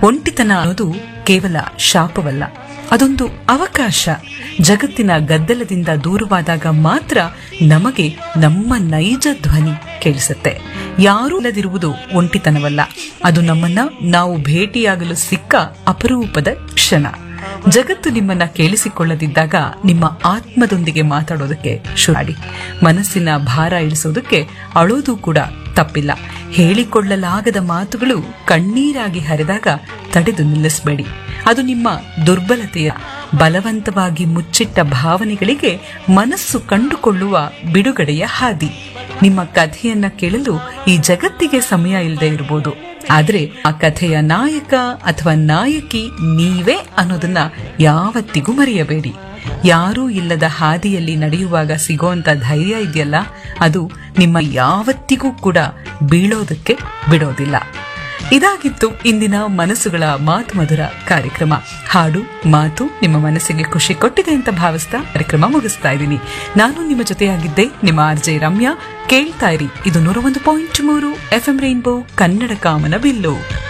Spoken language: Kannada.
ಒಂಟಿತನ ಅನ್ನೋದು ಕೇವಲ ಶಾಪವಲ್ಲ ಅದೊಂದು ಅವಕಾಶ ಜಗತ್ತಿನ ಗದ್ದಲದಿಂದ ದೂರವಾದಾಗ ಮಾತ್ರ ನಮಗೆ ನಮ್ಮ ನೈಜ ಧ್ವನಿ ಕೇಳಿಸುತ್ತೆ ಯಾರೂ ಇಲ್ಲದಿರುವುದು ಒಂಟಿತನವಲ್ಲ ಅದು ನಮ್ಮನ್ನ ನಾವು ಭೇಟಿಯಾಗಲು ಸಿಕ್ಕ ಅಪರೂಪದ ಕ್ಷಣ ಜಗತ್ತು ನಿಮ್ಮನ್ನ ಕೇಳಿಸಿಕೊಳ್ಳದಿದ್ದಾಗ ನಿಮ್ಮ ಆತ್ಮದೊಂದಿಗೆ ಮಾತಾಡೋದಕ್ಕೆ ಶುರು ಮನಸ್ಸಿನ ಭಾರ ಇಳಿಸೋದಕ್ಕೆ ಅಳೋದು ಕೂಡ ತಪ್ಪಿಲ್ಲ ಹೇಳಿಕೊಳ್ಳಲಾಗದ ಮಾತುಗಳು ಕಣ್ಣೀರಾಗಿ ಹರಿದಾಗ ತಡೆದು ನಿಲ್ಲಿಸಬೇಡಿ ಅದು ನಿಮ್ಮ ದುರ್ಬಲತೆಯ ಬಲವಂತವಾಗಿ ಮುಚ್ಚಿಟ್ಟ ಭಾವನೆಗಳಿಗೆ ಮನಸ್ಸು ಕಂಡುಕೊಳ್ಳುವ ಬಿಡುಗಡೆಯ ಹಾದಿ ನಿಮ್ಮ ಕಥೆಯನ್ನ ಕೇಳಲು ಈ ಜಗತ್ತಿಗೆ ಸಮಯ ಇಲ್ಲದೆ ಇರಬಹುದು ಆದ್ರೆ ಆ ಕಥೆಯ ನಾಯಕ ಅಥವಾ ನಾಯಕಿ ನೀವೇ ಅನ್ನೋದನ್ನ ಯಾವತ್ತಿಗೂ ಮರೆಯಬೇಡಿ ಯಾರೂ ಇಲ್ಲದ ಹಾದಿಯಲ್ಲಿ ನಡೆಯುವಾಗ ಸಿಗೋಂತ ಧೈರ್ಯ ಇದೆಯಲ್ಲ ಅದು ನಿಮ್ಮ ಯಾವತ್ತಿಗೂ ಕೂಡ ಬೀಳೋದಕ್ಕೆ ಬಿಡೋದಿಲ್ಲ ಇದಾಗಿತ್ತು ಇಂದಿನ ಮನಸ್ಸುಗಳ ಮಾತು ಮಧುರ ಕಾರ್ಯಕ್ರಮ ಹಾಡು ಮಾತು ನಿಮ್ಮ ಮನಸ್ಸಿಗೆ ಖುಷಿ ಕೊಟ್ಟಿದೆ ಅಂತ ಭಾವಿಸ್ತಾ ಕಾರ್ಯಕ್ರಮ ಮುಗಿಸ್ತಾ ಇದ್ದೀನಿ ನಾನು ನಿಮ್ಮ ಜೊತೆಯಾಗಿದ್ದೆ ನಿಮ್ಮ ಆರ್ ಜೆ ರಮ್ಯಾ ಕೇಳ್ತಾ ಇರಿ ಇದು ನೂರ ಒಂದು ಪಾಯಿಂಟ್ ಮೂರು ಎಫ್ ಎಂ ರೈನ್ಬೋ ಕನ್ನಡ ಕಾಮನ ಬಿಲ್ಲು